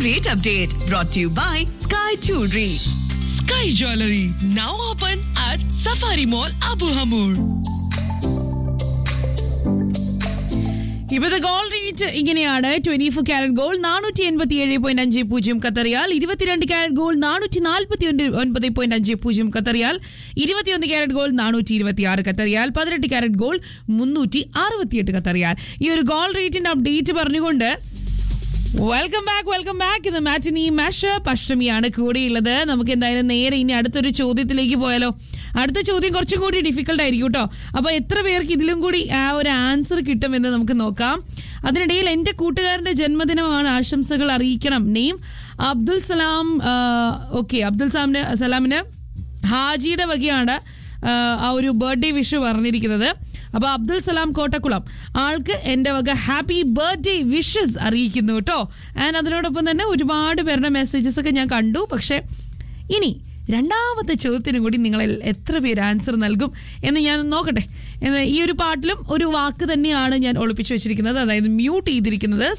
rate update brought to you by Sky Jewelry. Sky Jewelry now open at Safari Mall Abu Hamur. ഇപ്പോഴത്തെ gold rate ഇങ്ങനെയാണ് twenty four carat gold നാനൂറ്റി എൺപത്തി ഏഴ് point അഞ്ച് പൂജ്യം കത്തറിയാൽ ഇരുപത്തിരണ്ട് ക്യാരറ്റ് ഗോൾഡ് നാനൂറ്റി നാൽപ്പത്തി ഒൻപത് പോയിന്റ് അഞ്ച് പൂജ്യം കത്തറിയാൽ ഇരുപത്തിയൊന്ന് ക്യാരറ്റ് ഗോൾഡ് നാനൂറ്റി ഇരുപത്തി ആറ് കത്തറിയാൽ പതിനെട്ട് ക്യാരറ്റ് ഗോൾഡ് മുന്നൂറ്റി അറുപത്തിയെട്ട് കത്തറിയാൽ ഈ ഒരു ഗോൾഡ് റേറ്റിന്റെ അപ്ഡേറ്റ് പറഞ്ഞുകൊണ്ട് വെൽക്കം ബാക്ക് വെൽക്കം ബാക്ക് ഇത് മാറ്റിനി മാഷ് അഷ്ടമിയാണ് കൂടെയുള്ളത് നമുക്ക് എന്തായാലും നേരെ ഇനി അടുത്തൊരു ചോദ്യത്തിലേക്ക് പോയാലോ അടുത്ത ചോദ്യം കുറച്ചും കൂടി ഡിഫിക്കൽട്ട് ആയിരിക്കും കേട്ടോ അപ്പൊ എത്ര പേർക്ക് ഇതിലും കൂടി ആ ഒരു ആൻസർ കിട്ടുമെന്ന് നമുക്ക് നോക്കാം അതിനിടയിൽ എൻ്റെ കൂട്ടുകാരൻ്റെ ജന്മദിനമാണ് ആശംസകൾ അറിയിക്കണം നെയിം അബ്ദുൽ സലാം ഓക്കെ അബ്ദുൽ സലാമിന് സലാമിന് ഹാജിയുടെ വകയാണ് ആ, ആ ഒരു ബർത്ത്ഡേ വിഷ് പറഞ്ഞിരിക്കുന്നത് അപ്പോൾ അബ്ദുൽ സലാം കോട്ടക്കുളം ആൾക്ക് എൻ്റെ വക ഹാപ്പി ബർത്ത്ഡേ വിഷസ് അറിയിക്കുന്നു കേട്ടോ ആൻഡ് അതിനോടൊപ്പം തന്നെ ഒരുപാട് പേരുടെ മെസ്സേജസ് ഒക്കെ ഞാൻ കണ്ടു പക്ഷേ ഇനി രണ്ടാമത്തെ ചോദ്യത്തിനും കൂടി നിങ്ങൾ എത്ര പേര് ആൻസർ നൽകും എന്ന് ഞാൻ നോക്കട്ടെ എന്ന് ഈ ഒരു പാട്ടിലും ഒരു വാക്ക് തന്നെയാണ് ഞാൻ ഒളിപ്പിച്ചു വെച്ചിരിക്കുന്നത് അതായത് മ്യൂട്ട് ചെയ്തിരിക്കുന്നത്